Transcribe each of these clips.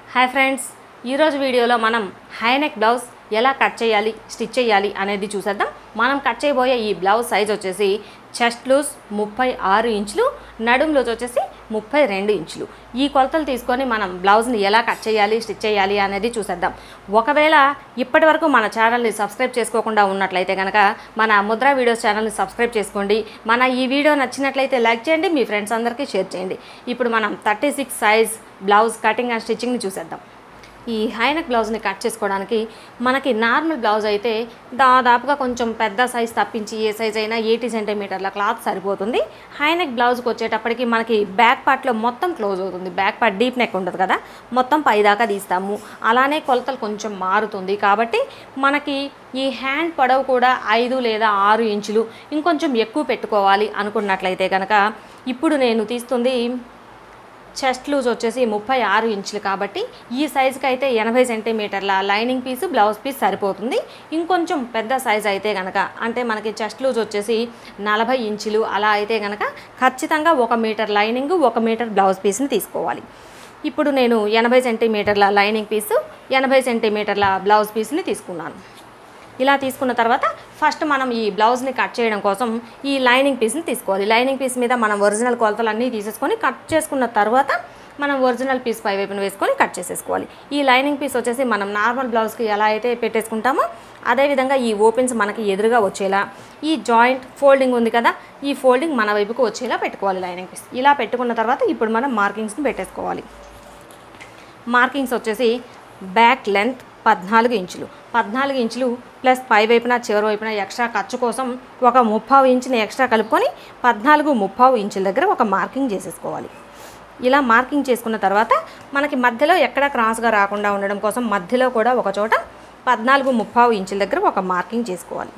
hi friends ఈరోజు వీడియోలో మనం హైనెక్ బ్లౌజ్ ఎలా కట్ చేయాలి స్టిచ్ చేయాలి అనేది చూసేద్దాం మనం కట్ చేయబోయే ఈ బ్లౌజ్ సైజ్ వచ్చేసి చెస్ట్ లూజ్ ముప్పై ఆరు ఇంచులు నడుం లూజ్ వచ్చేసి ముప్పై రెండు ఇంచులు ఈ కొలతలు తీసుకొని మనం బ్లౌజ్ని ఎలా కట్ చేయాలి స్టిచ్ చేయాలి అనేది చూసేద్దాం ఒకవేళ ఇప్పటి వరకు మన ఛానల్ని సబ్స్క్రైబ్ చేసుకోకుండా ఉన్నట్లయితే కనుక మన ముద్ర వీడియోస్ ఛానల్ని సబ్స్క్రైబ్ చేసుకోండి మన ఈ వీడియో నచ్చినట్లయితే లైక్ చేయండి మీ ఫ్రెండ్స్ అందరికీ షేర్ చేయండి ఇప్పుడు మనం thirty six size blouse cutting and స్టిచ్చింగ్ని చూసేద్దాం ఈ హైనెక్ బ్లౌజ్ని కట్ చేసుకోవడానికి మనకి నార్మల్ బ్లౌజ్ అయితే దాదాపుగా కొంచెం పెద్ద సైజ్ తప్పించి ఏ సైజ్ అయినా ఎయిటీ సెంటీమీటర్ల క్లాత్ సరిపోతుంది హైనెక్ బ్లౌజ్కి వచ్చేటప్పటికి మనకి బ్యాక్ పార్ట్లో మొత్తం క్లోజ్ అవుతుంది బ్యాక్ పార్ట్ డీప్ నెక్ ఉండదు కదా మొత్తం పైదాకా తీస్తాము అలానే కొలతలు కొంచెం మారుతుంది కాబట్టి మనకి ఈ హ్యాండ్ పొడవు కూడా ఐదు లేదా ఆరు ఇంచులు ఇంకొంచెం ఎక్కువ పెట్టుకోవాలి అనుకున్నట్లయితే కనుక ఇప్పుడు నేను తీస్తుంది చెస్ట్ లూజ్ వచ్చేసి ముప్పై ఆరు ఇంచులు కాబట్టి ఈ సైజుకి అయితే ఎనభై సెంటీమీటర్ల లైనింగ్ పీస్ బ్లౌజ్ పీస్ సరిపోతుంది ఇంకొంచెం పెద్ద సైజ్ అయితే కనుక అంటే మనకి చెస్ట్ లూజ్ వచ్చేసి నలభై ఇంచులు అలా అయితే కనుక ఖచ్చితంగా ఒక మీటర్ లైనింగ్ ఒక మీటర్ బ్లౌజ్ పీస్ని తీసుకోవాలి ఇప్పుడు నేను ఎనభై సెంటీమీటర్ల లైనింగ్ పీసు ఎనభై సెంటీమీటర్ల బ్లౌజ్ పీస్ని తీసుకున్నాను ఇలా తీసుకున్న తర్వాత ఫస్ట్ మనం ఈ బ్లౌజ్ని కట్ చేయడం కోసం ఈ లైనింగ్ పీస్ని తీసుకోవాలి లైనింగ్ పీస్ మీద మనం ఒరిజినల్ కొలతలు అన్నీ తీసేసుకొని కట్ చేసుకున్న తర్వాత మనం ఒరిజినల్ పీస్ పై వైపున వేసుకొని కట్ చేసేసుకోవాలి ఈ లైనింగ్ పీస్ వచ్చేసి మనం నార్మల్ బ్లౌజ్కి ఎలా అయితే పెట్టేసుకుంటామో అదేవిధంగా ఈ ఓపెన్స్ మనకి ఎదురుగా వచ్చేలా ఈ జాయింట్ ఫోల్డింగ్ ఉంది కదా ఈ ఫోల్డింగ్ మన వైపుకు వచ్చేలా పెట్టుకోవాలి లైనింగ్ పీస్ ఇలా పెట్టుకున్న తర్వాత ఇప్పుడు మనం మార్కింగ్స్ని పెట్టేసుకోవాలి మార్కింగ్స్ వచ్చేసి బ్యాక్ లెంత్ పద్నాలుగు ఇంచులు పద్నాలుగు ఇంచులు ప్లస్ పై వైపున చివరి వైపున ఎక్స్ట్రా ఖర్చు కోసం ఒక ముప్పావు ఇంచుని ఎక్స్ట్రా కలుపుకొని పద్నాలుగు ముప్పావు ఇంచుల దగ్గర ఒక మార్కింగ్ చేసేసుకోవాలి ఇలా మార్కింగ్ చేసుకున్న తర్వాత మనకి మధ్యలో ఎక్కడ క్రాస్గా రాకుండా ఉండడం కోసం మధ్యలో కూడా ఒక చోట పద్నాలుగు ముప్పావు ఇంచుల దగ్గర ఒక మార్కింగ్ చేసుకోవాలి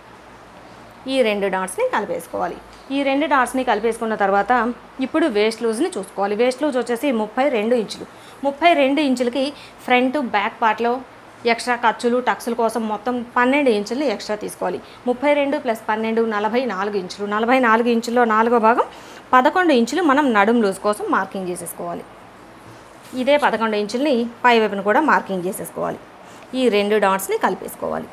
ఈ రెండు డాట్స్ని కలిపేసుకోవాలి ఈ రెండు డాట్స్ని కలిపేసుకున్న తర్వాత ఇప్పుడు వేస్ట్ లూజ్ని చూసుకోవాలి వేస్ట్ లూజ్ వచ్చేసి ముప్పై రెండు ఇంచులు ముప్పై రెండు ఇంచులకి ఫ్రంట్ బ్యాక్ పార్ట్లో ఎక్స్ట్రా ఖర్చులు టక్సుల కోసం మొత్తం పన్నెండు ఇంచులు ఎక్స్ట్రా తీసుకోవాలి ముప్పై రెండు ప్లస్ పన్నెండు నలభై నాలుగు ఇంచులు నలభై నాలుగు ఇంచుల్లో నాలుగో భాగం పదకొండు ఇంచులు మనం నడుం లూజ్ కోసం మార్కింగ్ చేసేసుకోవాలి ఇదే పదకొండు ఇంచుల్ని పై వైపున కూడా మార్కింగ్ చేసేసుకోవాలి ఈ రెండు డాట్స్ని కలిపేసుకోవాలి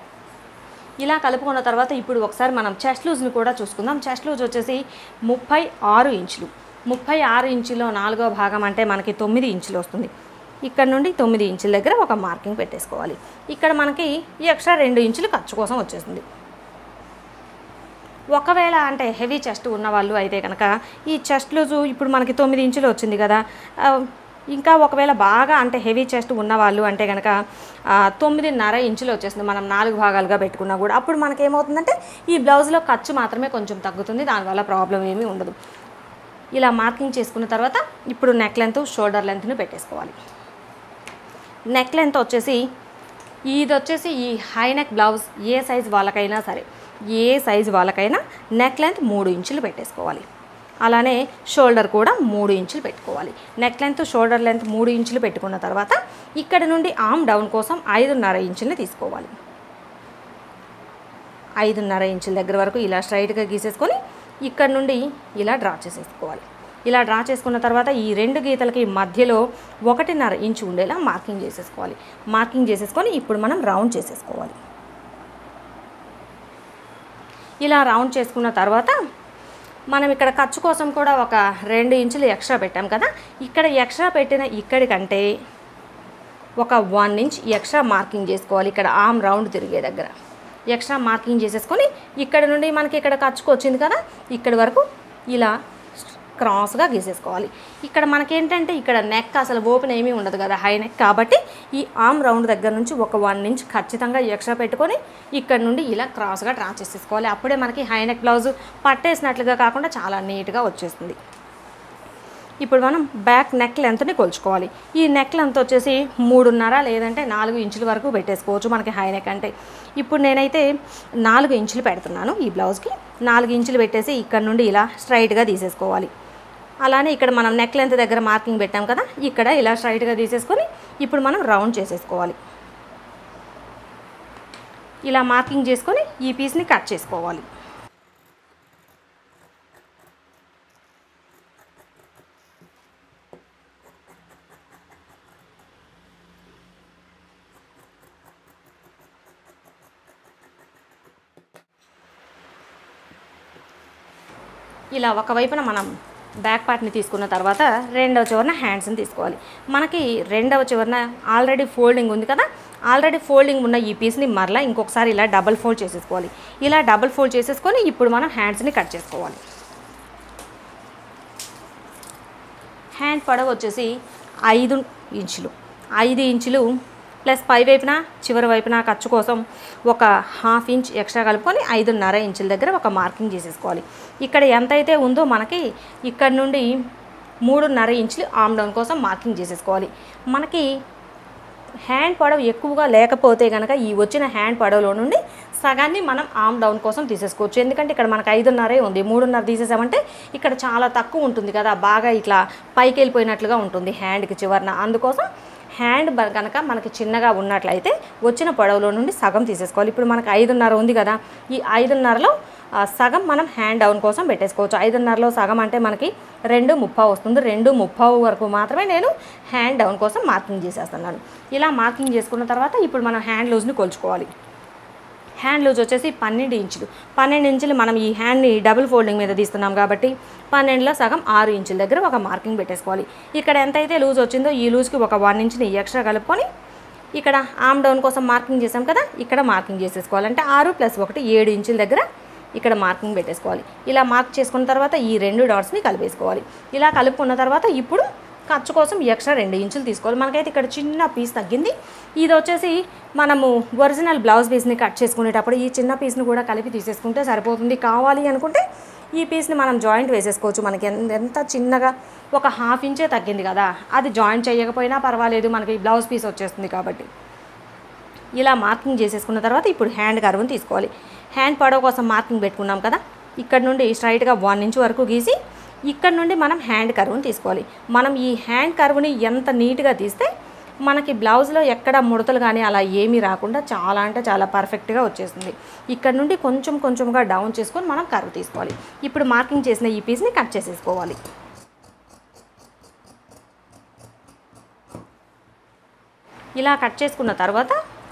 ఇలా కలుపుకున్న తర్వాత ఇప్పుడు ఒకసారి మనం చెస్ట్ లూజ్ని కూడా చూసుకుందాం చెస్ట్ లూజ్ వచ్చేసి ముప్పై ఆరు ఇంచులు ముప్పై ఆరు ఇంచులో నాలుగో భాగం అంటే మనకి తొమ్మిది ఇంచులు వస్తుంది ఇక్కడ నుండి తొమ్మిది ఇంచుల దగ్గర ఒక మార్కింగ్ పెట్టేసుకోవాలి ఇక్కడ మనకి ఈ ఎక్స్ట్రా రెండు ఇంచులు ఖర్చు కోసం వచ్చేస్తుంది ఒకవేళ అంటే హెవీ చెస్ట్ ఉన్నవాళ్ళు అయితే కనుక ఈ చెస్ట్ లూజు ఇప్పుడు మనకి తొమ్మిది ఇంచులు వచ్చింది కదా ఆ, ఇంకా ఒకవేళ బాగా అంటే హెవీ చెస్ట్ ఉన్నవాళ్ళు అంటే కనుక ఆ, తొమ్మిదిన్నర ఇంచులు వచ్చేస్తుంది మనం నాలుగు భాగాలుగా పెట్టుకున్నా కూడా అప్పుడు మనకి ఏమవుతుందంటే ఈ బ్లౌజ్లో ఖర్చు మాత్రమే కొంచెం తగ్గుతుంది దానివల్ల ప్రాబ్లం ఏమీ ఉండదు ఇలా మార్కింగ్ చేసుకున్న తర్వాత ఇప్పుడు నెక్ లెంత్ షోల్డర్ లెంత్ని పెట్టేసుకోవాలి నెక్ లెంత్ వచ్చేసి ఇది వచ్చేసి ఈ హై నెక్ బ్లౌజ్ ఏ సైజ్ వాళ్ళకైనా సరే ఏ సైజ్ వాళ్ళకైనా నెక్ లెంత్ మూడు ఇంచులు పెట్టేసుకోవాలి అలానే షోల్డర్ కూడా మూడు ఇంచులు పెట్టుకోవాలి నెక్ లెంత్ షోల్డర్ లెంత్ మూడు ఇంచులు పెట్టుకున్న తర్వాత ఇక్కడ నుండి ఆమ్ డౌన్ కోసం ఐదున్నర ఇంచుల్ని తీసుకోవాలి ఐదున్నర ఇంచుల దగ్గర వరకు ఇలా స్ట్రైట్గా గీసేసుకొని ఇక్కడ నుండి ఇలా డ్రా చేసేసుకోవాలి ఇలా డ్రా చేసుకున్న తర్వాత ఈ రెండు గీతలకి మధ్యలో ఒకటిన్నర ఇంచు ఉండేలా మార్కింగ్ చేసేసుకోవాలి మార్కింగ్ చేసేసుకొని ఇప్పుడు మనం రౌండ్ చేసేసుకోవాలి ఇలా రౌండ్ చేసుకున్న తర్వాత మనం ఇక్కడ ఖర్చు కోసం కూడా ఒక రెండు ఇంచులు ఎక్స్ట్రా పెట్టాం కదా ఇక్కడ ఎక్స్ట్రా పెట్టిన ఇక్కడికంటే ఒక వన్ ఇంచ్ ఎక్స్ట్రా మార్కింగ్ చేసుకోవాలి ఇక్కడ ఆమ్ రౌండ్ తిరిగే దగ్గర ఎక్స్ట్రా మార్కింగ్ చేసేసుకొని ఇక్కడ నుండి మనకి ఇక్కడ ఖర్చుకు వచ్చింది కదా ఇక్కడి వరకు ఇలా క్రాస్గా గీసేసుకోవాలి ఇక్కడ మనకేంటంటే ఇక్కడ నెక్ అసలు ఓపెన్ ఏమీ ఉండదు కదా హై నెక్ కాబట్టి ఈ ఆమ్ రౌండ్ దగ్గర నుంచి ఒక వన్ ఇంచ్ ఖచ్చితంగా ఎక్స్ట్రా పెట్టుకొని ఇక్కడ నుండి ఇలా క్రాస్గా డ్రా చేసేసుకోవాలి అప్పుడే మనకి హై నెక్ బ్లౌజ్ పట్టేసినట్లుగా కాకుండా చాలా నీట్గా వచ్చేస్తుంది ఇప్పుడు మనం బ్యాక్ నెక్ లెంత్ని కొలుచుకోవాలి ఈ నెక్ లెంత్ వచ్చేసి మూడున్నర లేదంటే నాలుగు ఇంచుల వరకు పెట్టేసుకోవచ్చు మనకి హై నెక్ అంటే ఇప్పుడు నేనైతే నాలుగు ఇంచులు పెడుతున్నాను ఈ బ్లౌజ్కి నాలుగు ఇంచులు పెట్టేసి ఇక్కడ నుండి ఇలా స్ట్రైట్గా తీసేసుకోవాలి అలానే ఇక్కడ మనం నెక్ లెంత్ దగ్గర మార్కింగ్ పెట్టాం కదా ఇక్కడ ఇలా స్ట్రైట్గా తీసేసుకొని ఇప్పుడు మనం రౌండ్ చేసేసుకోవాలి ఇలా మార్కింగ్ చేసుకొని ఈ పీస్ని కట్ చేసుకోవాలి ఇలా ఒకవైపున మనం బ్యాక్ పార్ట్ని తీసుకున్న తర్వాత రెండవ చివరన హ్యాండ్స్ని తీసుకోవాలి మనకి రెండవ చివరన ఆల్రెడీ ఫోల్డింగ్ ఉంది కదా ఆల్రెడీ ఫోల్డింగ్ ఉన్న ఈ పీస్ని మరలా ఇంకొకసారి ఇలా డబల్ ఫోల్డ్ చేసేసుకోవాలి ఇలా డబల్ ఫోల్డ్ చేసేసుకొని ఇప్పుడు మనం హ్యాండ్స్ని కట్ చేసుకోవాలి హ్యాండ్ పొడవు వచ్చేసి ఐదు ఇంచులు ఐదు ఇంచులు ప్లస్ పై వైపున చివరి వైపున ఖర్చు కోసం ఒక హాఫ్ ఇంచ్ ఎక్స్ట్రా కలుపుకొని ఐదున్నర ఇంచుల దగ్గర ఒక మార్కింగ్ చేసేసుకోవాలి ఇక్కడ ఎంత అయితే ఉందో మనకి ఇక్కడ నుండి మూడున్నర ఇంచులు ఆమ్ డౌన్ కోసం మార్కింగ్ చేసేసుకోవాలి మనకి హ్యాండ్ పొడవు ఎక్కువగా లేకపోతే కనుక ఈ వచ్చిన హ్యాండ్ పొడవులో నుండి సగాన్ని మనం ఆమ్ డౌన్ కోసం తీసేసుకోవచ్చు ఎందుకంటే ఇక్కడ మనకు ఐదున్నరే ఉంది మూడున్నర తీసేసామంటే ఇక్కడ చాలా తక్కువ ఉంటుంది కదా బాగా ఇట్లా పైకి వెళ్ళిపోయినట్లుగా ఉంటుంది హ్యాండ్కి చివరన అందుకోసం హ్యాండ్ బ- కనుక మనకి చిన్నగా ఉన్నట్లయితే వచ్చిన పొడవులో నుండి సగం తీసేసుకోవాలి ఇప్పుడు మనకు ఐదున్నర ఉంది కదా ఈ ఐదున్నరలో ఆ, సగం మనం హ్యాండ్ డౌన్ కోసం పెట్టేసుకోవచ్చు ఐదున్నరలో సగం అంటే మనకి రెండు ముప్పావు వస్తుంది రెండు ముప్పావు వరకు మాత్రమే నేను హ్యాండ్ డౌన్ కోసం మార్కింగ్ చేసేస్తున్నాను ఇలా మార్కింగ్ చేసుకున్న తర్వాత ఇప్పుడు మనం హ్యాండ్ లూజ్ని కొలుచుకోవాలి హ్యాండ్ లూజ్ వచ్చేసి పన్నెండు ఇంచులు పన్నెండు ఇంచులు మనం ఈ హ్యాండ్ని డబుల్ ఫోల్డింగ్ మీద తీస్తున్నాం కాబట్టి పన్నెండులో సగం ఆరు ఇంచుల దగ్గర ఒక మార్కింగ్ పెట్టేసుకోవాలి ఇక్కడ ఎంతైతే లూజ్ వచ్చిందో ఈ లూజ్కి ఒక వన్ ఇంచ్ని ఎక్స్ట్రా కలుపుకొని ఇక్కడ ఆమ్ డౌన్ కోసం మార్కింగ్ చేసాం కదా ఇక్కడ మార్కింగ్ చేసేసుకోవాలి అంటే ఆరు ప్లస్ ఒకటి ఏడు ఇంచుల దగ్గర ఇక్కడ మార్కింగ్ పెట్టేసుకోవాలి ఇలా మార్క్ చేసుకున్న తర్వాత ఈ రెండు డాట్స్ని కలిపేసుకోవాలి ఇలా కలుపుకున్న తర్వాత ఇప్పుడు ఖర్చు కోసం ఎక్స్ట్రా రెండు ఇంచులు తీసుకోవాలి మనకైతే ఇక్కడ చిన్న పీస్ తగ్గింది ఇది వచ్చేసి మనము ఒరిజినల్ బ్లౌజ్ పీస్ని కట్ చేసుకునేటప్పుడు ఈ చిన్న పీస్ని కూడా కలిపి తీసేసుకుంటే సరిపోతుంది కావాలి అనుకుంటే ఈ పీస్ని మనం జాయింట్ వేసేసుకోవచ్చు మనకి ఎంత ఎంత చిన్నగా ఒక హాఫ్ ఇంచే తగ్గింది కదా అది జాయింట్ చేయకపోయినా పర్వాలేదు మనకి బ్లౌజ్ పీస్ వచ్చేస్తుంది కాబట్టి ఇలా మార్కింగ్ చేసేసుకున్న తర్వాత ఇప్పుడు హ్యాండ్ కర్వ్ని తీసుకోవాలి హ్యాండ్ పొడవు కోసం మార్కింగ్ పెట్టుకున్నాం కదా ఇక్కడ నుండి స్ట్రైట్గా వన్ ఇంచ్ వరకు గీసి ఇక్కడ నుండి మనం హ్యాండ్ కర్వ్ని తీసుకోవాలి మనం ఈ హ్యాండ్ కర్వ్ని ఎంత నీట్గా తీస్తే మనకి బ్లౌజ్లో ఎక్కడ ముడతలు కానీ అలా ఏమీ రాకుండా చాలా అంటే చాలా పర్ఫెక్ట్గా వచ్చేస్తుంది ఇక్కడ నుండి కొంచెం కొంచెంగా డౌన్ చేసుకొని మనం కర్వ్ తీసుకోవాలి ఇప్పుడు మార్కింగ్ చేసిన ఈ పీస్ని కట్ చేసేసుకోవాలి ఇలా కట్ చేసుకున్న తర్వాత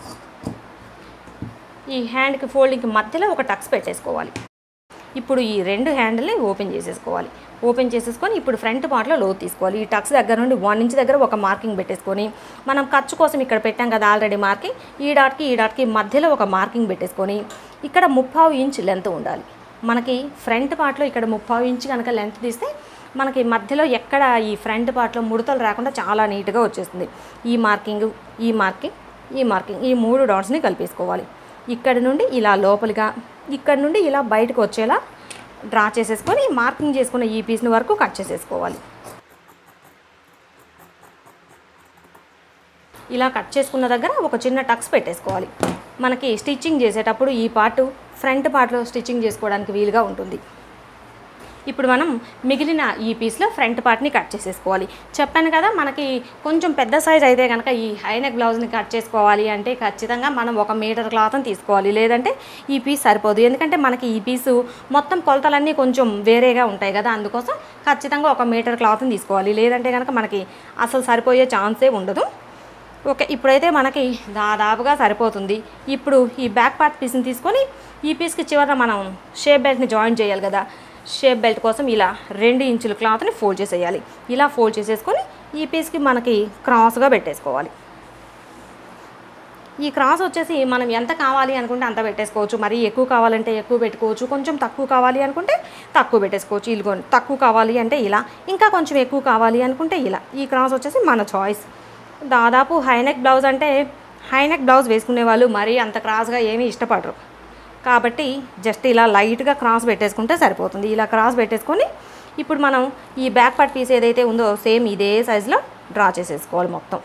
ఈ హ్యాండ్కి ఫోల్డింగ్కి మధ్యలో ఒక టక్స్ పెట్టేసుకోవాలి ఇప్పుడు ఈ రెండు హ్యాండిల్ని ఓపెన్ చేసేసుకోవాలి ఓపెన్ చేసేసుకొని ఇప్పుడు ఫ్రంట్ పార్ట్లో లోతు తీసుకోవాలి ఈ టక్స్ దగ్గర నుండి వన్ ఇంచ్ దగ్గర ఒక మార్కింగ్ పెట్టేసుకొని మనం ఖర్చు కోసం ఇక్కడ పెట్టాం కదా ఆల్రెడీ మార్కింగ్ ఈ డాట్కి ఈ డాట్కి మధ్యలో ఒక మార్కింగ్ పెట్టేసుకొని ఇక్కడ ముప్పావు ఇంచ్ లెంత్ ఉండాలి మనకి ఫ్రంట్ పార్ట్లో ఇక్కడ ముప్పావు ఇంచ్ కనుక లెంత్ తీస్తే మనకి మధ్యలో ఎక్కడ ఈ ఫ్రంట్ పార్ట్లో ముడతలు రాకుండా చాలా నీట్గా వచ్చేస్తుంది ఈ మార్కింగ్ ఈ మార్కింగ్ ఈ మార్కింగ్ ఈ మూడు డాట్స్ని కలిపేసుకోవాలి ఇక్కడ నుండి ఇలా లోపలిగా ఇక్కడ నుండి ఇలా బయటకు వచ్చేలా డ్రా చేసేసుకొని మార్కింగ్ చేసుకున్న ఈ పీస్ని వరకు కట్ చేసేసుకోవాలి ఇలా కట్ చేసుకున్న దగ్గర ఒక చిన్న టక్స్ పెట్టేసుకోవాలి మనకి స్టిచ్చింగ్ చేసేటప్పుడు ఈ పార్ట్ ఫ్రంట్ పార్ట్లో స్టిచ్చింగ్ చేసుకోవడానికి వీలుగా ఉంటుంది ఇప్పుడు మనం మిగిలిన ఈ పీస్లో ఫ్రంట్ పార్ట్ని కట్ చేసేసుకోవాలి చెప్పాను కదా మనకి కొంచెం పెద్ద సైజ్ అయితే కనుక ఈ హైనెక్ బ్లౌజ్ని కట్ చేసుకోవాలి అంటే ఖచ్చితంగా మనం ఒక మీటర్ క్లాత్ని తీసుకోవాలి లేదంటే ఈ పీస్ సరిపోదు ఎందుకంటే మనకి ఈ పీసు మొత్తం కొలతలన్నీ కొంచెం వేరేగా ఉంటాయి కదా అందుకోసం ఖచ్చితంగా ఒక మీటర్ క్లాత్ని తీసుకోవాలి లేదంటే కనుక మనకి అసలు సరిపోయే ఛాన్సే ఉండదు ఓకే ఇప్పుడైతే మనకి దాదాపుగా సరిపోతుంది ఇప్పుడు ఈ బ్యాక్ పార్ట్ పీస్ని తీసుకొని ఈ పీస్కి చివరన మనం షేప్ బెల్ట్ని జాయిన్ చేయాలి కదా షేప్ బెల్ట్ కోసం ఇలా రెండు ఇంచుల క్లాత్ని ఫోల్డ్ చేసేయాలి ఇలా ఫోల్డ్ చేసేసుకొని ఈ పీస్కి మనకి క్రాస్గా పెట్టేసుకోవాలి ఈ క్రాస్ వచ్చేసి మనం ఎంత కావాలి అనుకుంటే అంత పెట్టేసుకోవచ్చు మరి ఎక్కువ కావాలంటే ఎక్కువ పెట్టుకోవచ్చు కొంచెం తక్కువ కావాలి అనుకుంటే తక్కువ పెట్టేసుకోవచ్చు ఇల్లు తక్కువ కావాలి అంటే ఇలా ఇంకా కొంచెం ఎక్కువ కావాలి అనుకుంటే ఇలా ఈ క్రాస్ వచ్చేసి మన చాయిస్ దాదాపు హైనెక్ బ్లౌజ్ అంటే హైనెక్ బ్లౌజ్ వేసుకునే వాళ్ళు మరీ అంత క్రాస్గా ఏమీ ఇష్టపడరు కాబట్టి జస్ట్ ఇలా లైట్గా క్రాస్ పెట్టేసుకుంటే సరిపోతుంది ఇలా క్రాస్ పెట్టేసుకొని ఇప్పుడు మనం ఈ బ్యాక్ పార్ట్ పీస్ ఏదైతే ఉందో సేమ్ ఇదే సైజులో డ్రా చేసేసుకోవాలి మొత్తం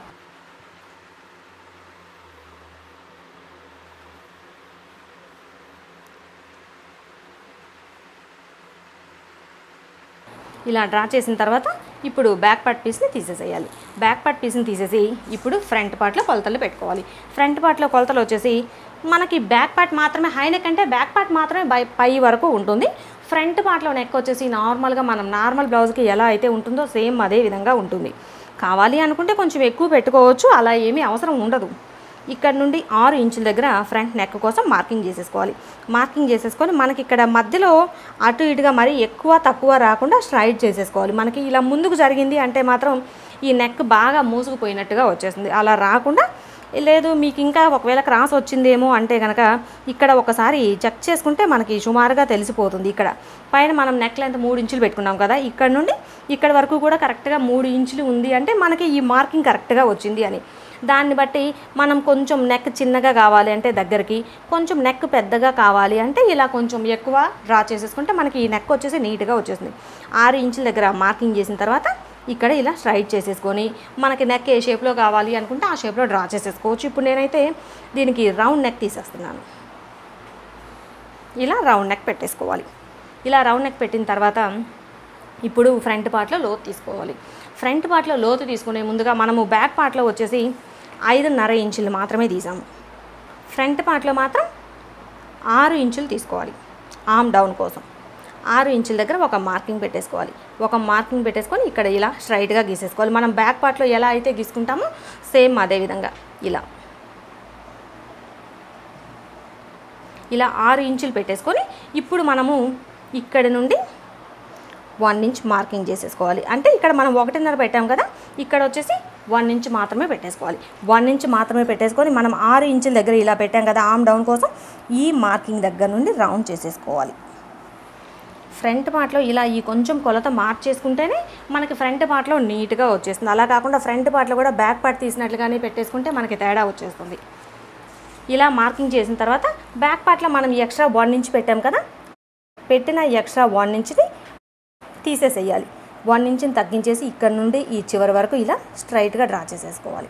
ఇలా డ్రా చేసిన తర్వాత ఇప్పుడు బ్యాక్ పార్ట్ పీస్ని తీసేసేయాలి బ్యాక్ పార్ట్ పీస్ని తీసేసి ఇప్పుడు ఫ్రంట్ పార్ట్లో కొలతలు పెట్టుకోవాలి ఫ్రంట్ పార్ట్లో కొలతలు వచ్చేసి మనకి బ్యాక్ పార్ట్ మాత్రమే హై నెక్ అంటే బ్యాక్ పార్ట్ మాత్రమే బై పై వరకు ఉంటుంది ఫ్రంట్ పార్ట్లో నెక్ వచ్చేసి నార్మల్గా మనం నార్మల్ బ్లౌజ్కి ఎలా అయితే ఉంటుందో సేమ్ అదే విధంగా ఉంటుంది కావాలి అనుకుంటే కొంచెం ఎక్కువ పెట్టుకోవచ్చు అలా ఏమీ అవసరం ఉండదు ఇక్కడ నుండి ఆరు ఇంచుల దగ్గర ఫ్రంట్ నెక్ కోసం మార్కింగ్ చేసేసుకోవాలి మార్కింగ్ చేసేసుకొని మనకి ఇక్కడ మధ్యలో అటు ఇటుగా మరి ఎక్కువ తక్కువ రాకుండా స్ట్రైట్ చేసేసుకోవాలి మనకి ఇలా ముందుకు జరిగింది అంటే మాత్రం ఈ నెక్ బాగా మూసుకుపోయినట్టుగా వచ్చేస్తుంది అలా రాకుండా లేదు మీకు ఇంకా ఒకవేళ క్రాస్ వచ్చిందేమో అంటే కనుక ఇక్కడ ఒకసారి చెక్ చేసుకుంటే మనకి సుమారుగా తెలిసిపోతుంది ఇక్కడ పైన మనం నెక్ లెంత్ మూడు ఇంచులు పెట్టుకున్నాం కదా ఇక్కడ నుండి ఇక్కడ వరకు కూడా కరెక్ట్గా మూడు ఇంచులు ఉంది అంటే మనకి ఈ మార్కింగ్ కరెక్ట్గా వచ్చింది అని దాన్ని బట్టి మనం కొంచెం నెక్ చిన్నగా కావాలి అంటే దగ్గరికి కొంచెం నెక్ పెద్దగా కావాలి అంటే ఇలా కొంచెం ఎక్కువ డ్రా చేసేసుకుంటే మనకి ఈ నెక్ వచ్చేసి నీట్గా వచ్చేసింది ఆరు ఇంచుల దగ్గర మార్కింగ్ చేసిన తర్వాత ఇక్కడ ఇలా స్ట్రైట్ చేసేసుకొని మనకి నెక్ ఏ షేప్లో కావాలి అనుకుంటే ఆ షేప్లో డ్రా చేసేసుకోవచ్చు ఇప్పుడు నేనైతే దీనికి రౌండ్ నెక్ తీసేస్తున్నాను ఇలా రౌండ్ నెక్ పెట్టేసుకోవాలి ఇలా రౌండ్ నెక్ పెట్టిన తర్వాత ఇప్పుడు ఫ్రంట్ పార్ట్లో లోతు తీసుకోవాలి ఫ్రంట్ పార్ట్లో లోతు తీసుకునే ముందుగా మనము బ్యాక్ పార్ట్లో వచ్చేసి ఐదున్నర ఇంచులు మాత్రమే తీసాము ఫ్రంట్ పార్ట్లో మాత్రం ఆరు ఇంచులు తీసుకోవాలి ఆమ్ డౌన్ కోసం ఆరు ఇంచుల దగ్గర ఒక మార్కింగ్ పెట్టేసుకోవాలి ఒక మార్కింగ్ పెట్టేసుకొని ఇక్కడ ఇలా స్ట్రైట్గా గీసేసుకోవాలి మనం బ్యాక్ పార్ట్లో ఎలా అయితే గీసుకుంటామో సేమ్ అదే విధంగా ఇలా ఇలా ఆరు ఇంచులు పెట్టేసుకొని ఇప్పుడు మనము ఇక్కడ నుండి వన్ ఇంచ్ మార్కింగ్ చేసేసుకోవాలి అంటే ఇక్కడ మనం ఒకటిన్నర పెట్టాం కదా ఇక్కడ వచ్చేసి వన్ ఇంచ్ మాత్రమే పెట్టేసుకోవాలి వన్ ఇంచ్ మాత్రమే పెట్టేసుకొని మనం ఆరు ఇంచుల దగ్గర ఇలా పెట్టాం కదా ఆమ్ డౌన్ కోసం ఈ మార్కింగ్ దగ్గర నుండి రౌండ్ చేసేసుకోవాలి ఫ్రంట్ పార్ట్లో ఇలా ఈ కొంచెం కొలత మార్చేసుకుంటేనే మనకి ఫ్రంట్ పార్ట్లో నీట్గా వచ్చేస్తుంది అలా కాకుండా ఫ్రంట్ పార్ట్లో కూడా బ్యాక్ పార్ట్ తీసినట్లుగానే పెట్టేసుకుంటే మనకి తేడా వచ్చేస్తుంది ఇలా మార్కింగ్ చేసిన తర్వాత బ్యాక్ పార్ట్లో మనం ఎక్స్ట్రా వన్ ఇంచ్ పెట్టాం కదా పెట్టిన ఎక్స్ట్రా వన్ ఇంచ్ని తీసేసేయాలి వన్ ఇంచ్ని తగ్గించేసి ఇక్కడ నుండి ఈ చివరి వరకు ఇలా స్ట్రైట్గా డ్రా చేసేసుకోవాలి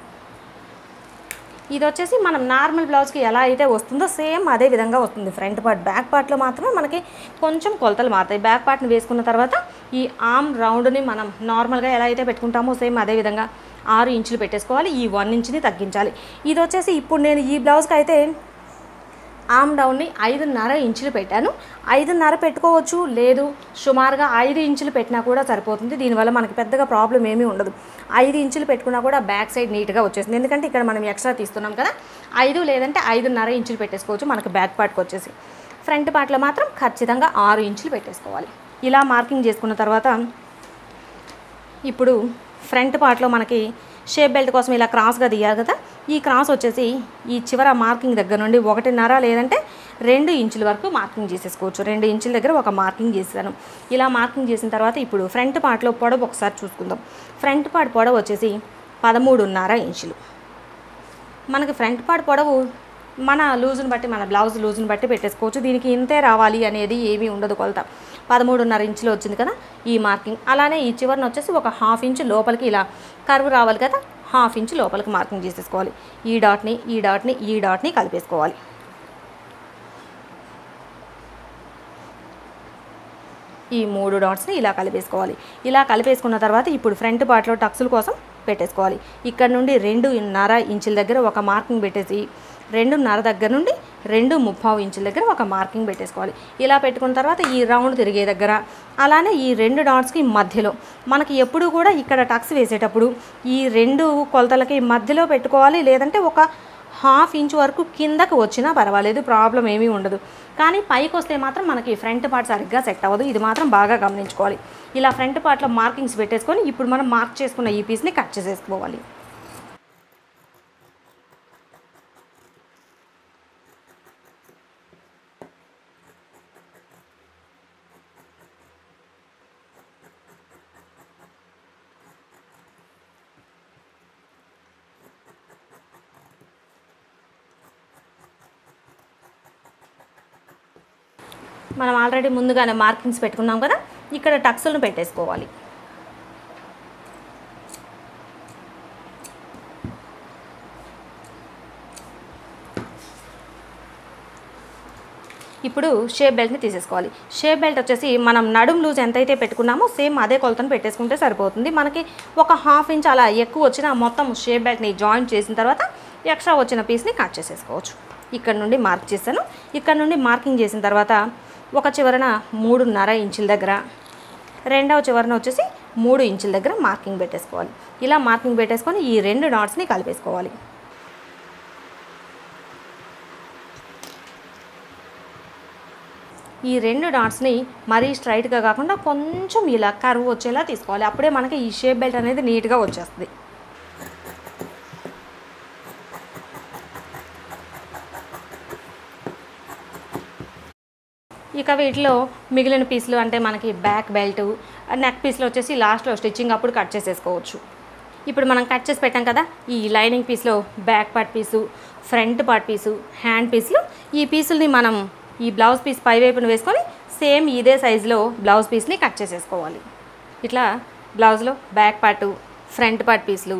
ఇది వచ్చేసి మనం నార్మల్ బ్లౌజ్కి ఎలా అయితే వస్తుందో సేమ్ అదే విధంగా వస్తుంది ఫ్రంట్ పార్ట్ బ్యాక్ పార్ట్లో మాత్రమే మనకి కొంచెం కొలతలు మారుతాయి బ్యాక్ పార్ట్ని వేసుకున్న తర్వాత ఈ ఆర్మ్ రౌండ్ని మనం నార్మల్గా ఎలా అయితే పెట్టుకుంటామో సేమ్ అదే విధంగా ఆరు ఇంచులు పెట్టేసుకోవాలి ఈ వన్ ఇంచుని తగ్గించాలి ఇది వచ్చేసి ఇప్పుడు నేను ఈ బ్లౌజ్కి అయితే ఆమ్ డౌన్ని ఐదున్నర ఇంచులు పెట్టాను ఐదున్నర పెట్టుకోవచ్చు లేదు సుమారుగా ఐదు ఇంచులు పెట్టినా కూడా సరిపోతుంది దీనివల్ల మనకి పెద్దగా ప్రాబ్లం ఏమీ ఉండదు ఐదు ఇంచులు పెట్టుకున్నా కూడా బ్యాక్ సైడ్ నీట్గా వచ్చేసింది ఎందుకంటే ఇక్కడ మనం ఎక్స్ట్రా తీస్తున్నాం కదా ఐదు లేదంటే ఐదున్నర ఇంచులు పెట్టేసుకోవచ్చు మనకి బ్యాక్ పార్ట్కి వచ్చేసి ఫ్రంట్ పార్ట్లో మాత్రం ఖచ్చితంగా ఆరు ఇంచులు పెట్టేసుకోవాలి ఇలా మార్కింగ్ చేసుకున్న తర్వాత ఇప్పుడు ఫ్రంట్ పార్ట్లో మనకి షేప్ బెల్ట్ కోసం ఇలా క్రాస్గా తీయాలి కదా ఈ క్రాస్ వచ్చేసి ఈ చివర మార్కింగ్ దగ్గర నుండి ఒకటిన్నర లేదంటే రెండు ఇంచుల వరకు మార్కింగ్ చేసేసుకోవచ్చు రెండు ఇంచుల దగ్గర ఒక మార్కింగ్ చేశాను ఇలా మార్కింగ్ చేసిన తర్వాత ఇప్పుడు ఫ్రంట్ పార్ట్లో పొడవు ఒకసారి చూసుకుందాం ఫ్రంట్ పార్ట్ పొడవు వచ్చేసి పదమూడున్నర ఇంచులు మనకి ఫ్రంట్ పార్ట్ పొడవు మన లూజుని బట్టి మన బ్లౌజ్ లూజుని బట్టి పెట్టేసుకోవచ్చు దీనికి ఇంతే రావాలి అనేది ఏమీ ఉండదు కొలత పదమూడున్నర ఇంచులు వచ్చింది కదా ఈ మార్కింగ్ అలానే ఈ చివరిని వచ్చేసి ఒక హాఫ్ ఇంచ్ లోపలికి ఇలా కర్వ్ రావాలి కదా హాఫ్ ఇంచ్ లోపలికి మార్కింగ్ చేసేసుకోవాలి ఈ డాట్ని ఈ డాట్ని ఈ డాట్ని కలిపేసుకోవాలి ఈ మూడు డాట్స్ని ఇలా కలిపేసుకోవాలి ఇలా కలిపేసుకున్న తర్వాత ఇప్పుడు ఫ్రంట్ పార్ట్లో టక్సుల కోసం పెట్టేసుకోవాలి ఇక్కడ నుండి రెండున్నర ఇంచుల దగ్గర ఒక మార్కింగ్ పెట్టేసి రెండున్నర దగ్గర నుండి రెండు ముప్పావు ఇంచుల దగ్గర ఒక మార్కింగ్ పెట్టేసుకోవాలి ఇలా పెట్టుకున్న తర్వాత ఈ రౌండ్ తిరిగే దగ్గర అలానే ఈ రెండు డాట్స్కి మధ్యలో మనకి ఎప్పుడు కూడా ఇక్కడ టక్స్ వేసేటప్పుడు ఈ రెండు కొలతలకి మధ్యలో పెట్టుకోవాలి లేదంటే ఒక హాఫ్ ఇంచ్ వరకు కిందకు వచ్చినా పర్వాలేదు ప్రాబ్లం ఏమీ ఉండదు కానీ పైకి వస్తే మాత్రం మనకి ఫ్రంట్ పార్ట్ సరిగ్గా సెట్ అవ్వదు ఇది మాత్రం బాగా గమనించుకోవాలి ఇలా ఫ్రంట్ పార్ట్లో మార్కింగ్స్ పెట్టేసుకొని ఇప్పుడు మనం మార్క్ చేసుకున్న ఈ పీస్ని కట్ చేసేసుకోవాలి మనం ఆల్రెడీ ముందుగానే మార్కింగ్స్ పెట్టుకున్నాం కదా ఇక్కడ టక్సులను పెట్టేసుకోవాలి ఇప్పుడు షేప్ బెల్ట్ని తీసేసుకోవాలి షేప్ బెల్ట్ వచ్చేసి మనం నడుం లూజ్ ఎంతైతే పెట్టుకున్నామో సేమ్ అదే కొలతను పెట్టేసుకుంటే సరిపోతుంది మనకి ఒక హాఫ్ ఇంచ్ అలా ఎక్కువ వచ్చిన మొత్తం షేప్ బెల్ట్ని జాయింట్ చేసిన తర్వాత ఎక్స్ట్రా వచ్చిన పీస్ని కట్ చేసేసుకోవచ్చు ఇక్కడ నుండి మార్క్ చేశాను ఇక్కడ నుండి మార్కింగ్ చేసిన తర్వాత ఒక చివరన మూడున్నర ఇంచుల దగ్గర రెండవ చివరన వచ్చేసి మూడు ఇంచుల దగ్గర మార్కింగ్ పెట్టేసుకోవాలి ఇలా మార్కింగ్ పెట్టేసుకొని ఈ రెండు డాట్స్ని కలిపేసుకోవాలి ఈ రెండు డాట్స్ని మరీ స్ట్రైట్గా కాకుండా కొంచెం ఇలా కర్వ్ వచ్చేలా తీసుకోవాలి అప్పుడే మనకి ఈ షేప్ బెల్ట్ అనేది నీట్గా వచ్చేస్తుంది ఇక వీటిలో మిగిలిన పీసులు అంటే మనకి బ్యాక్ బెల్ట్ నెక్ పీస్లో వచ్చేసి లాస్ట్లో స్టిచ్చింగ్ అప్పుడు కట్ చేసేసుకోవచ్చు ఇప్పుడు మనం కట్ చేసి పెట్టాం కదా ఈ లైనింగ్ పీస్లో back part piece front part piece hand పీసులు ఈ పీసుల్ని మనం ఈ బ్లౌజ్ పీస్ పై వైపున వేసుకొని సేమ్ ఇదే సైజులో బ్లౌజ్ పీస్ని కట్ చేసేసుకోవాలి ఇట్లా బ్లౌజ్లో బ్యాక్ పార్టు ఫ్రంట్ పార్ట్ పీసులు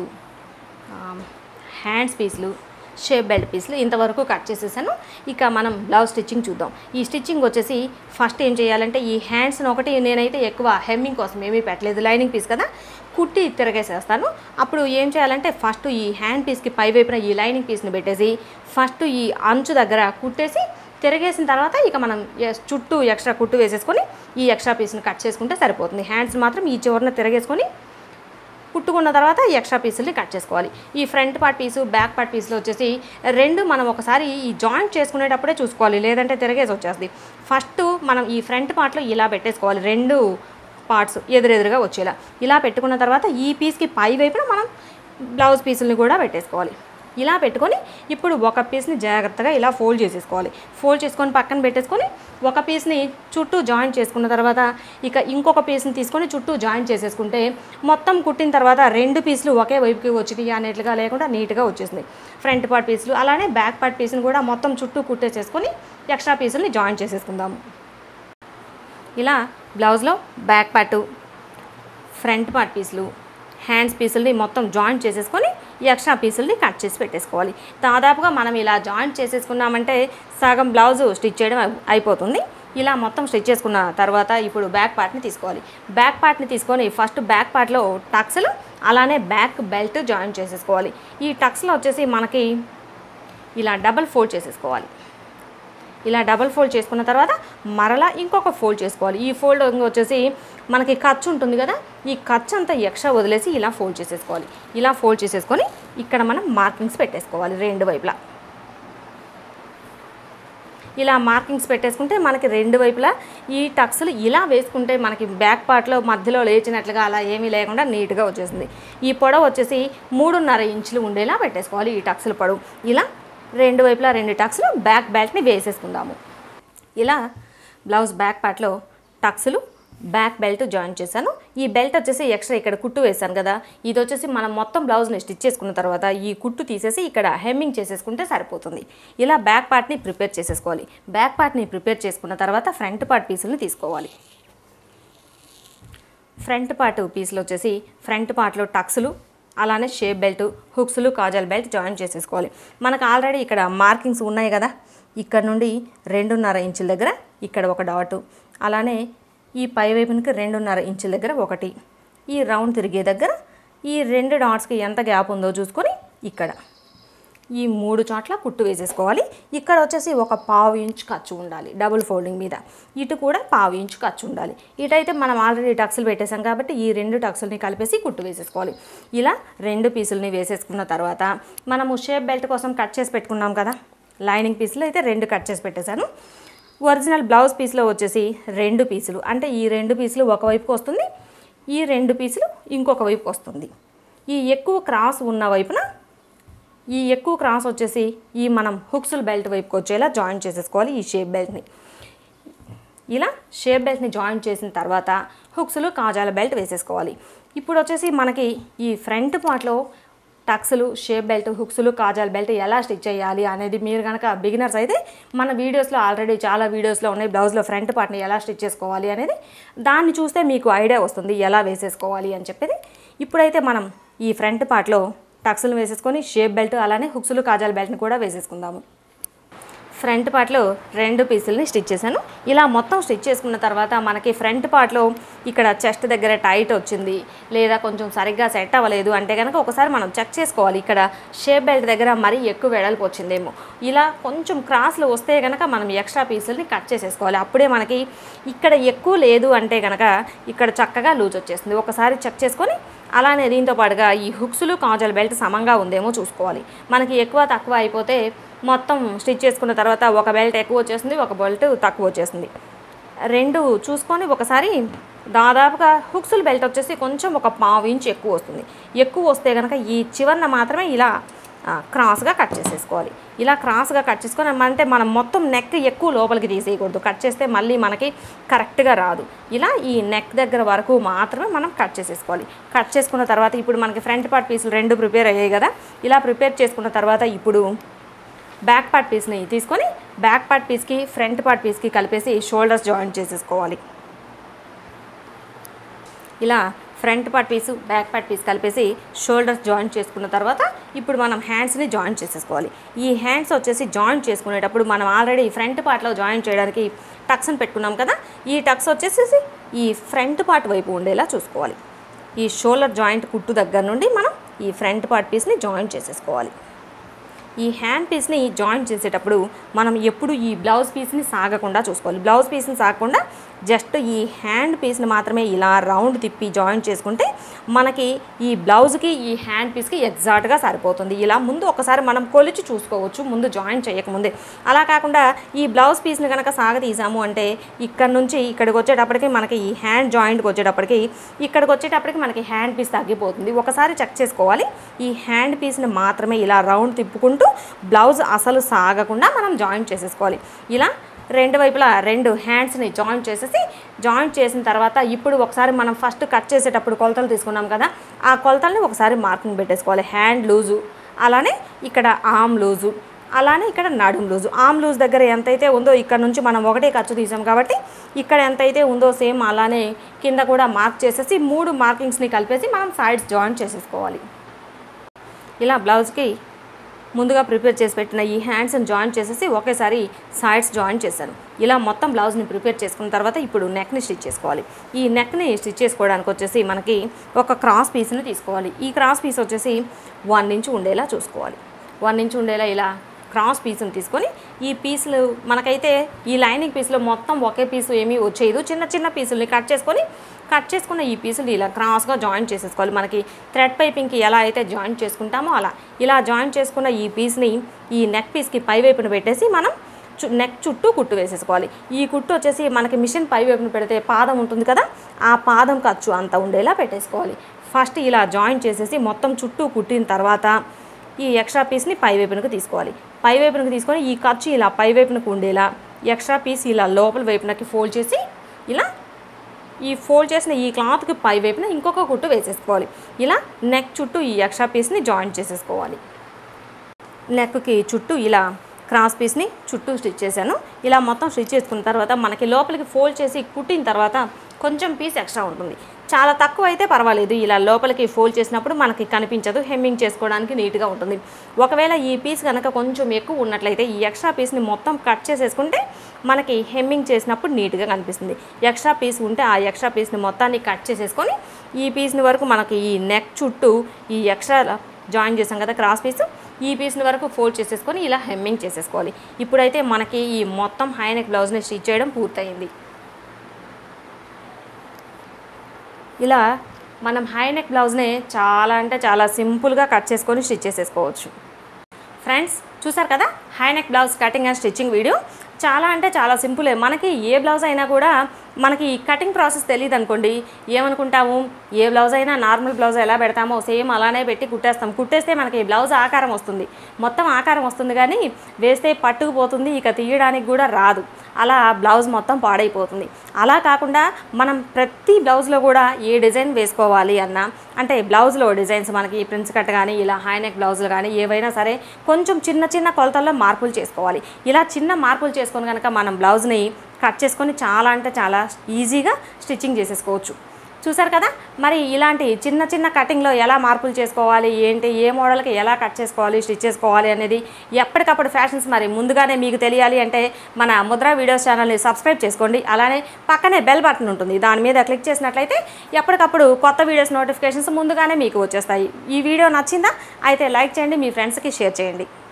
హ్యాండ్స్ పీసులు షేప్ బెల్ట్ పీసులు ఇంతవరకు కట్ చేసేసాను ఇక మనం బ్లౌజ్ స్టిచ్చింగ్ చూద్దాం ఈ స్టిచ్చింగ్ వచ్చేసి ఫస్ట్ ఏం చేయాలంటే ఈ హ్యాండ్స్ని ఒకటి నేనైతే ఎక్కువ హెమ్మింగ్ కోసం ఏమీ పెట్టలేదు లైనింగ్ పీస్ కదా కుట్టి తిరగేసేస్తాను అప్పుడు ఏం చేయాలంటే ఫస్ట్ ఈ హ్యాండ్ పీస్కి పై వైపున ఈ లైనింగ్ పీస్ని పెట్టేసి ఫస్ట్ ఈ అంచు దగ్గర కుట్టేసి తిరగేసిన తర్వాత ఇక మనం ఎస్- చుట్టూ ఎక్స్ట్రా కుట్టు వేసేసుకొని ఈ ఎక్స్ట్రా పీస్ని కట్ చేసుకుంటే సరిపోతుంది హ్యాండ్స్ మాత్రం ఈ చివరన తిరగేసుకొని కుట్టుకున్న తర్వాత ఈ ఎక్స్ట్రా పీసుల్ని కట్ చేసుకోవాలి ఈ front part piece back part పీసులు వచ్చేసి రెండు మనం ఒకసారి ఈ జాయింట్ చేసుకునేటప్పుడే చూసుకోవాలి లేదంటే తిరగేసి వచ్చేస్తుంది ఫస్ట్ మనం ఈ ఫ్రంట్ పార్ట్లో ఇలా పెట్టేసుకోవాలి రెండు పార్ట్స్ ఎదురెదురుగా వచ్చేలా ఇలా పెట్టుకున్న తర్వాత ఈ పీస్కి పై వైపున మనం బ్లౌజ్ పీసుల్ని కూడా పెట్టేసుకోవాలి ఇలా పెట్టుకొని ఇప్పుడు ఒక పీస్ని జాగ్రత్తగా ఇలా ఫోల్డ్ చేసేసుకోవాలి ఫోల్డ్ చేసుకొని పక్కన పెట్టేసుకొని ఒక పీస్ని చుట్టూ జాయింట్ చేసుకున్న తర్వాత ఇక ఇంకొక పీస్ని తీసుకొని చుట్టూ జాయింట్ చేసేసుకుంటే మొత్తం కుట్టిన తర్వాత రెండు పీసులు ఒకే వైపుకి వచ్చినాయి అనేట్లుగా లేకుండా నీట్గా వచ్చేసింది ఫ్రంట్ పార్ట్ పీసులు అలానే బ్యాక్ పార్ట్ పీస్ని కూడా మొత్తం చుట్టూ కుట్టేసేసుకొని ఎక్స్ట్రా పీసుల్ని జాయింట్ చేసేసుకుందాము ఇలా బ్లౌజ్లో బ్యాక్ పార్టు ఫ్రంట్ పార్ట్ పీసులు హ్యాండ్స్ పీసుల్ని మొత్తం జాయింట్ చేసేసుకొని ఈ ఎక్స్ట్రా పీసుల్ని కట్ చేసి పెట్టేసుకోవాలి దాదాపుగా మనం ఇలా జాయింట్ చేసేసుకున్నామంటే సగం బ్లౌజు స్టిచ్ చేయడం అయి- అయిపోతుంది ఇలా మొత్తం స్టిచ్ చేసుకున్న తర్వాత ఇప్పుడు బ్యాక్ పార్ట్ని తీసుకోవాలి బ్యాక్ పార్ట్ని తీసుకొని ఫస్ట్ బ్యాక్ పార్ట్లో టక్స్లు అలానే బ్యాక్ బెల్ట్ జాయింట్ చేసేసుకోవాలి ఈ టక్స్లో వచ్చేసి మనకి ఇలా డబల్ ఫోల్డ్ చేసేసుకోవాలి ఇలా డబల్ ఫోల్డ్ చేసుకున్న తర్వాత మరలా ఇంకొక ఫోల్డ్ చేసుకోవాలి ఈ ఫోల్డ్ వచ్చేసి మనకి ఖర్చు ఉంటుంది కదా ఈ ఖర్చు అంతా ఎక్స్ట్రా వదిలేసి ఇలా ఫోల్డ్ చేసేసుకోవాలి ఇలా ఫోల్డ్ చేసేసుకొని ఇక్కడ మనం మార్కింగ్స్ పెట్టేసుకోవాలి రెండు వైపులా ఇలా మార్కింగ్స్ పెట్టేసుకుంటే మనకి రెండు వైపులా ఈ టక్స్లు ఇలా వేసుకుంటే మనకి బ్యాక్ పార్ట్లో మధ్యలో లేచినట్లుగా అలా ఏమీ లేకుండా నీట్గా వచ్చేసింది ఈ పొడవు వచ్చేసి మూడున్నర ఇంచులు ఉండేలా పెట్టేసుకోవాలి ఈ టక్స్ల పొడవు ఇలా రెండు వైపులా రెండు టక్స్లు బ్యాక్ బెల్ట్ని వేసేసుకుందాము ఇలా బ్లౌజ్ బ్యాక్ పార్ట్లో టక్స్లు బ్యాక్ బెల్ట్ జాయిన్ చేశాను ఈ బెల్ట్ వచ్చేసి ఎక్స్ట్రా ఇక్కడ కుట్టు వేశాను కదా ఇది వచ్చేసి మనం మొత్తం బ్లౌజ్ని స్టిచ్ చేసుకున్న తర్వాత ఈ కుట్టు తీసేసి ఇక్కడ హెమ్మింగ్ చేసేసుకుంటే సరిపోతుంది ఇలా బ్యాక్ పార్ట్ని ప్రిపేర్ చేసేసుకోవాలి బ్యాక్ పార్ట్ని ప్రిపేర్ చేసుకున్న తర్వాత ఫ్రంట్ పార్ట్ పీసుల్ని తీసుకోవాలి ఫ్రంట్ పార్ట్ పీసులు వచ్చేసి ఫ్రంట్ పార్ట్లో టక్స్లు అలానే షేప్ బెల్ట్ హుక్స్లు కాజల్ బెల్ట్ జాయిన్ చేసేసుకోవాలి మనకు ఆల్రెడీ ఇక్కడ మార్కింగ్స్ ఉన్నాయి కదా ఇక్కడ నుండి రెండున్నర ఇంచుల దగ్గర ఇక్కడ ఒక డాటు అలానే ఈ పై వైపునికి రెండున్నర ఇంచుల దగ్గర ఒకటి ఈ రౌండ్ తిరిగే దగ్గర ఈ రెండు డాట్స్కి ఎంత గ్యాప్ ఉందో చూసుకొని ఇక్కడ ఈ మూడు చోట్ల కుట్టు వేసేసుకోవాలి ఇక్కడ వచ్చేసి ఒక పావు ఇంచ్ ఖర్చు ఉండాలి డబుల్ ఫోల్డింగ్ మీద ఇటు కూడా పావు ఇంచ్ ఖర్చు ఉండాలి ఇటైతే మనం ఆల్రెడీ టక్స్లు పెట్టేసాం కాబట్టి ఈ రెండు టక్స్ని కలిపేసి కుట్టు వేసేసుకోవాలి ఇలా రెండు పీసుల్ని వేసేసుకున్న తర్వాత మనము షేప్ బెల్ట్ కోసం కట్ చేసి పెట్టుకున్నాం కదా లైనింగ్ పీసులు అయితే రెండు కట్ చేసి పెట్టేశాను ఒరిజినల్ బ్లౌజ్ పీస్లో వచ్చేసి రెండు పీసులు అంటే ఈ రెండు పీసులు ఒకవైపుకి వస్తుంది ఈ రెండు పీసులు ఇంకొక వైపుకి వస్తుంది ఈ ఎక్కువ క్రాస్ ఉన్న వైపున ఈ ఎక్కువ క్రాస్ వచ్చేసి ఈ మనం హుక్స్ల బెల్ట్ వైపుకి వచ్చేలా జాయిన్ చేసేసుకోవాలి ఈ షేప్ బెల్ట్ని ఇలా షేప్ బెల్ట్ని జాయిన్ చేసిన తర్వాత హుక్స్లు కాజాల బెల్ట్ వేసేసుకోవాలి ఇప్పుడు వచ్చేసి మనకి ఈ ఫ్రంట్ పార్ట్లో టక్స్లు షేప్ బెల్ట్ హుక్స్లు కాజాల బెల్ట్ ఎలా స్టిచ్ చేయాలి అనేది మీరు కనుక బిగినర్స్ అయితే మన వీడియోస్లో ఆల్రెడీ చాలా వీడియోస్లో ఉన్నాయి బ్లౌజ్లో ఫ్రంట్ పార్ట్ని ఎలా స్టిచ్ చేసుకోవాలి అనేది దాన్ని చూస్తే మీకు ఐడియా వస్తుంది ఎలా వేసేసుకోవాలి అని చెప్పేది ఇప్పుడైతే మనం ఈ ఫ్రంట్ పార్ట్లో టక్స్లు వేసేసుకొని షేప్ బెల్ట్ అలానే హుక్స్లు కాజాల బెల్ట్ని కూడా వేసేసుకుందాము ఫ్రంట్ పార్ట్లో రెండు పీసుల్ని స్టిచ్ చేశాను ఇలా మొత్తం స్టిచ్ చేసుకున్న తర్వాత మనకి ఫ్రంట్ పార్ట్లో ఇక్కడ చెస్ట్ దగ్గర టైట్ వచ్చింది లేదా కొంచెం సరిగ్గా సెట్ అవ్వలేదు అంటే కనుక ఒకసారి మనం చెక్ చేసుకోవాలి ఇక్కడ షేప్ బెల్ట్ దగ్గర మరీ ఎక్కువ వెడల్పు వచ్చిందేమో ఇలా కొంచెం క్రాస్లు వస్తే కనుక మనం ఎక్స్ట్రా పీసుల్ని కట్ చేసేసుకోవాలి అప్పుడే మనకి ఇక్కడ ఎక్కువ లేదు అంటే కనుక ఇక్కడ చక్కగా లూజ్ వచ్చేస్తుంది ఒకసారి చెక్ చేసుకొని అలానే దీంతో పాటుగా ఈ హుక్స్లు కాజల్ బెల్ట్ సమంగా ఉందేమో చూసుకోవాలి మనకి ఎక్కువ తక్కువ అయిపోతే మొత్తం స్టిచ్ చేసుకున్న తర్వాత ఒక బెల్ట్ ఎక్కువ వచ్చేస్తుంది ఒక బెల్ట్ తక్కువ వచ్చేస్తుంది రెండు చూసుకొని ఒకసారి దాదాపుగా హుక్సుల్ బెల్ట్ వచ్చేసి కొంచెం ఒక పావు ఇంచ్ ఎక్కువ వస్తుంది ఎక్కువ వస్తే కనుక ఈ చివరన మాత్రమే ఇలా ఆ, క్రాస్గా కట్ చేసేసుకోవాలి ఇలా క్రాస్గా కట్ చేసుకొని అంటే మనం మొత్తం నెక్ ఎక్కువ లోపలికి తీసేయకూడదు కట్ చేస్తే మళ్ళీ మనకి కరెక్ట్గా రాదు ఇలా ఈ నెక్ దగ్గర వరకు మాత్రమే మనం కట్ చేసేసుకోవాలి కట్ చేసుకున్న తర్వాత ఇప్పుడు మనకి ఫ్రంట్ పార్ట్ పీసులు రెండు ప్రిపేర్ అయ్యాయి కదా ఇలా ప్రిపేర్ చేసుకున్న తర్వాత ఇప్పుడు బ్యాక్ పార్ట్ పీస్ని తీసుకొని బ్యాక్ పార్ట్ పీస్కి ఫ్రంట్ పార్ట్ పీస్కి కలిపేసి షోల్డర్స్ జాయింట్ చేసేసుకోవాలి ఇలా front part piece back part piece కలిపేసి షోల్డర్స్ జాయింట్ చేసుకున్న తర్వాత ఇప్పుడు మనం హ్యాండ్స్ని జాయింట్ చేసేసుకోవాలి ఈ హ్యాండ్స్ వచ్చేసి జాయింట్ చేసుకునేటప్పుడు మనం ఆల్రెడీ ఫ్రంట్ పార్ట్లో జాయింట్ చేయడానికి టక్స్ని పెట్టుకున్నాం కదా ఈ టక్స్ వచ్చేసి ఈ ఫ్రంట్ పార్ట్ వైపు ఉండేలా చూసుకోవాలి ఈ షోల్డర్ జాయింట్ కుట్టు దగ్గర నుండి మనం ఈ ఫ్రంట్ పార్ట్ పీస్ని జాయింట్ చేసేసుకోవాలి ఈ హ్యాండ్ పీస్ని జాయింట్ చేసేటప్పుడు మనం ఎప్పుడు ఈ బ్లౌజ్ పీస్ని సాగకుండా చూసుకోవాలి బ్లౌజ్ పీస్ని సాగకుండా జస్ట్ ఈ హ్యాండ్ పీస్ని మాత్రమే ఇలా రౌండ్ తిప్పి జాయింట్ చేసుకుంటే మనకి ఈ బ్లౌజ్కి ఈ హ్యాండ్ పీస్కి ఎగ్జాక్ట్గా సరిపోతుంది ఇలా ముందు ఒకసారి మనం కొలిచి చూసుకోవచ్చు ముందు జాయింట్ చేయకముందే అలా కాకుండా ఈ బ్లౌజ్ పీస్ని కనుక సాగతీసాము అంటే ఇక్కడ నుంచి ఇక్కడికి వచ్చేటప్పటికి మనకి ఈ హ్యాండ్ జాయింట్కి వచ్చేటప్పటికి ఇక్కడికి వచ్చేటప్పటికి మనకి హ్యాండ్ పీస్ తగ్గిపోతుంది ఒకసారి చెక్ చేసుకోవాలి ఈ హ్యాండ్ పీస్ని మాత్రమే ఇలా రౌండ్ తిప్పుకుంటూ బ్లౌజ్ అసలు సాగకుండా మనం జాయింట్ చేసేసుకోవాలి ఇలా రెండు వైపులా రెండు హ్యాండ్స్ని జాయింట్ చేసేసి జాయింట్ చేసిన తర్వాత ఇప్పుడు ఒకసారి మనం ఫస్ట్ కట్ చేసేటప్పుడు కొలతలు తీసుకున్నాం కదా ఆ కొలతల్ని ఒకసారి మార్కింగ్ పెట్టేసుకోవాలి హ్యాండ్ లూజు అలానే ఇక్కడ ఆమ్ లూజు అలానే ఇక్కడ నడుం లూజు ఆమ్ లూజ్ దగ్గర ఎంతైతే ఉందో ఇక్కడ నుంచి మనం ఒకటే ఖర్చు తీసాం కాబట్టి ఇక్కడ ఎంతైతే ఉందో సేమ్ అలానే కింద కూడా మార్క్ చేసేసి మూడు మార్కింగ్స్ని కలిపేసి మనం సైడ్స్ జాయింట్ చేసేసుకోవాలి ఇలా బ్లౌజ్కి ముందుగా ప్రిపేర్ చేసి పెట్టిన ఈ హ్యాండ్స్ని జాయింట్ చేసేసి ఒకేసారి సైడ్స్ జాయింట్ చేశాను ఇలా మొత్తం బ్లౌజ్ని ప్రిపేర్ చేసుకున్న తర్వాత ఇప్పుడు నెక్ని స్టిచ్ చేసుకోవాలి ఈ నెక్ని స్టిచ్ చేసుకోవడానికి వచ్చేసి మనకి ఒక క్రాస్ పీస్ని తీసుకోవాలి ఈ క్రాస్ పీస్ వచ్చేసి వన్ ఇంచ్ ఉండేలా చూసుకోవాలి వన్ ఇంచ్ ఉండేలా ఇలా క్రాస్ పీస్ని తీసుకొని ఈ పీసులు మనకైతే ఈ లైనింగ్ పీసులో మొత్తం ఒకే పీసు ఏమీ వచ్చేది చిన్న చిన్న పీసుల్ని కట్ చేసుకొని కట్ చేసుకున్న ఈ పీసులు ఇలా క్రాస్గా జాయింట్ చేసేసుకోవాలి మనకి థ్రెడ్ పైపింగ్కి ఎలా అయితే జాయింట్ చేసుకుంటామో అలా ఇలా జాయింట్ చేసుకున్న ఈ పీస్ని ఈ నెక్ పీస్కి పై వైపున పెట్టేసి మనం చు నెక్ చుట్టూ కుట్టు వేసేసుకోవాలి ఈ కుట్టు వచ్చేసి మనకి మిషన్ పై వైపున పెడితే పాదం ఉంటుంది కదా ఆ పాదం ఖర్చు అంత ఉండేలా పెట్టేసుకోవాలి ఫస్ట్ ఇలా జాయింట్ చేసేసి మొత్తం చుట్టూ కుట్టిన తర్వాత ఈ ఎక్స్ట్రా పీస్ని పై వైపునకు తీసుకోవాలి పై వైపునకు తీసుకొని ఈ ఖర్చు ఇలా పై వైపునకు ఉండేలా ఎక్స్ట్రా పీస్ ఇలా లోపల వైపునకి ఫోల్డ్ చేసి ఇలా ఈ ఫోల్డ్ చేసిన ఈ క్లాత్కి పై వైపున ఇంకొక కుట్టు వేసేసుకోవాలి ఇలా నెక్ చుట్టూ ఈ ఎక్స్ట్రా పీస్ని జాయింట్ చేసేసుకోవాలి నెక్కి చుట్టూ ఇలా క్రాస్ పీస్ని చుట్టూ స్టిచ్ చేశాను ఇలా మొత్తం స్టిచ్ చేసుకున్న తర్వాత మనకి లోపలికి ఫోల్డ్ చేసి కుట్టిన తర్వాత కొంచెం పీస్ ఎక్స్ట్రా ఉంటుంది చాలా తక్కువ అయితే పర్వాలేదు ఇలా లోపలికి ఫోల్డ్ చేసినప్పుడు మనకి కనిపించదు హెమ్మింగ్ చేసుకోవడానికి నీట్గా ఉంటుంది ఒకవేళ ఈ పీస్ కనుక కొంచెం ఎక్కువ ఉన్నట్లయితే ఈ ఎక్స్ట్రా పీస్ని మొత్తం కట్ చేసేసుకుంటే మనకి హెమ్మింగ్ చేసినప్పుడు నీట్గా కనిపిస్తుంది ఎక్స్ట్రా పీస్ ఉంటే ఆ ఎక్స్ట్రా పీస్ని మొత్తాన్ని కట్ చేసేసుకొని ఈ పీస్ని వరకు మనకి ఈ నెక్ చుట్టూ ఈ ఎక్స్ట్రా జాయిన్ చేసాం కదా క్రాస్ పీస్ ఈ పీస్ని వరకు ఫోల్డ్ చేసేసుకొని ఇలా హెమ్మింగ్ చేసేసుకోవాలి ఇప్పుడైతే మనకి ఈ మొత్తం హై నెక్ బ్లౌజ్ని స్టిచ్ చేయడం పూర్తయింది ఇలా మనం హై నెక్ బ్లౌజ్ని చాలా అంటే చాలా సింపుల్గా కట్ చేసుకొని స్టిచ్ చేసేసుకోవచ్చు ఫ్రెండ్స్ చూసారు కదా high neck blouse cutting and stitching video చాలా అంటే చాలా సింపులే మనకి ఏ బ్లౌజ్ అయినా కూడా మనకి ఈ కటింగ్ ప్రాసెస్ తెలియదు అనుకోండి ఏమనుకుంటాము ఏ బ్లౌజ్ అయినా నార్మల్ బ్లౌజ్ ఎలా పెడతామో సేమ్ అలానే పెట్టి కుట్టేస్తాం కుట్టేస్తే మనకి బ్లౌజ్ ఆకారం వస్తుంది మొత్తం ఆకారం వస్తుంది కానీ వేస్తే పట్టుకుపోతుంది ఇక తీయడానికి కూడా రాదు అలా బ్లౌజ్ మొత్తం పాడైపోతుంది అలా కాకుండా మనం ప్రతి బ్లౌజ్లో కూడా ఏ డిజైన్ వేసుకోవాలి అన్న అంటే బ్లౌజ్లో డిజైన్స్ మనకి ప్రిన్స్ కట్ కానీ ఇలా హై నెక్ బ్లౌజులు కానీ ఏవైనా సరే కొంచెం చిన్న చిన్న కొలతల్లో మార్పులు చేసుకోవాలి ఇలా చిన్న మార్పులు చేసుకొని కనుక మనం బ్లౌజ్ని కట్ చేసుకొని చాలా అంటే చాలా ఈజీగా స్టిచ్చింగ్ చేసేసుకోవచ్చు చూసారు కదా మరి ఇలాంటి చిన్న చిన్న కటింగ్లో ఎలా మార్పులు చేసుకోవాలి ఏంటి ఏ మోడల్కి ఎలా కట్ చేసుకోవాలి స్టిచ్ చేసుకోవాలి అనేది ఎప్పటికప్పుడు ఫ్యాషన్స్ మరి ముందుగానే మీకు తెలియాలి అంటే మన ముద్ర వీడియోస్ ఛానల్ని సబ్స్క్రైబ్ చేసుకోండి అలానే పక్కనే బెల్ బటన్ ఉంటుంది దాని మీద క్లిక్ చేసినట్లయితే ఎప్పటికప్పుడు కొత్త వీడియోస్ నోటిఫికేషన్స్ ముందుగానే మీకు వచ్చేస్తాయి ఈ వీడియో నచ్చిందా అయితే లైక్ చేయండి మీ ఫ్రెండ్స్కి షేర్ చేయండి